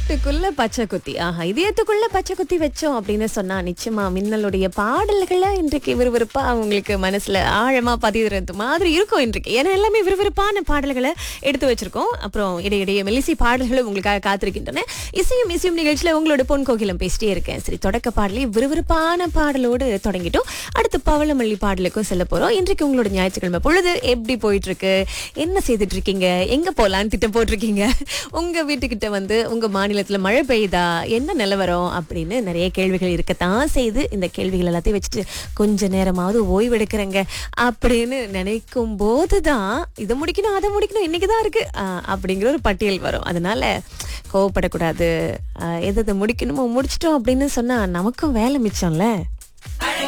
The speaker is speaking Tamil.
இதயத்துக்குள்ள பச்சை குத்தி ஆஹா இதயத்துக்குள்ள பச்சை குத்தி வச்சோம் அப்படின்னு சொன்னா நிச்சயமா மின்னலுடைய பாடல்களை இன்றைக்கு விறுவிறுப்பா உங்களுக்கு மனசுல ஆழமா பதிகிறது மாதிரி இருக்கும் இன்றைக்கு ஏன்னா எல்லாமே விறுவிறுப்பான பாடல்களை எடுத்து வச்சிருக்கோம் அப்புறம் இடையிடையே மெலிசி பாடல்களும் உங்களுக்காக காத்திருக்கின்றன இசையும் இசையும் நிகழ்ச்சியில உங்களோட பொன் கோகிலம் பேசிட்டே இருக்கேன் சரி தொடக்க பாடலே விறுவிறுப்பான பாடலோடு தொடங்கிட்டோம் அடுத்து பவளமல்லி பாடலுக்கும் செல்ல போறோம் இன்றைக்கு உங்களோட ஞாயிற்றுக்கிழமை பொழுது எப்படி போயிட்டு இருக்கு என்ன செய்துட்டு இருக்கீங்க எங்க போலான்னு திட்டம் போட்டிருக்கீங்க உங்க வீட்டுக்கிட்ட வந்து உங்க மாநிலத்துல மழை பெய்யுதா என்ன நிலவரம் அப்படின்னு நிறைய கேள்விகள் இருக்கத்தான் செய்து இந்த கேள்விகள் எல்லாத்தையும் வச்சுட்டு கொஞ்ச நேரமாவது ஓய்வு எடுக்கிறேங்க அப்படின்னு நினைக்கும் போதுதான் இதை முடிக்கணும் அதை முடிக்கணும் இன்னைக்குதான் இருக்கு ஆஹ் அப்படிங்கிற ஒரு பட்டியல் வரும் அதனால கோவப்படக்கூடாது ஆஹ் எது எது முடிக்கணுமோ முடிச்சிட்டோம் அப்படின்னு சொன்னா நமக்கும் வேலை மிச்சம்ல